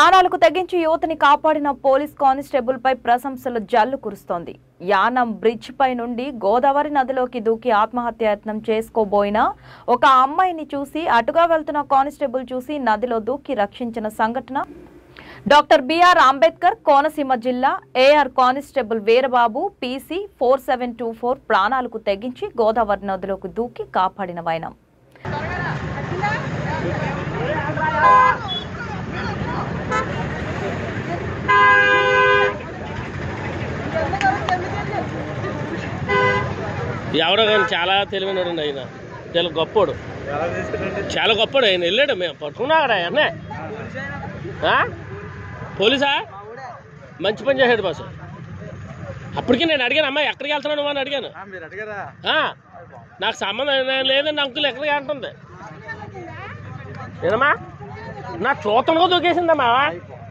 ప్రాణాలకు తెగించి యువతిని కాపాడిన పోలీస్ కానిస్టేబుల్ పై ప్రశంసల జల్లు కురుస్తోంది యానం బ్రిడ్జ్ పై నుండి గోదావరి నదిలోకి దూకి ఆత్మహత్యాయత్నం చేసుకోబోయిన ఒక అమ్మాయిని చూసి అటుగా వెళ్తున్న కానిస్టేబుల్ చూసి నదిలో దూకి రక్షించిన సంఘటన డాక్టర్ బిఆర్ అంబేద్కర్ కోనసీమ జిల్లా AR constable Veerababu PC four seven two four ప్రాణాలకు తెగించి గోదావరి నదిలోకి దూకి కాపాడిన వైనం ఎవడో కానీ చాలా తెలివైనడు ఆయన చాలా గొప్పోడు చాలా గొప్పోడు ఆయన వెళ్ళాడు మేము పట్టుకున్నాడు ఆయన పోలీసా మంచి పని చేశాడు బాసు అప్పటికి నేను అడిగాను అమ్మా ఎక్కడికి వెళ్తున్నాను అని అడిగాను మీరు అడిగారా ఆ, నాకు సంబంధం ఏ- లేదండి అంకుల్ ఎక్కడికి అంటుంది ఏనమ్మా నా చూతంగా దూకేసిందమ్మా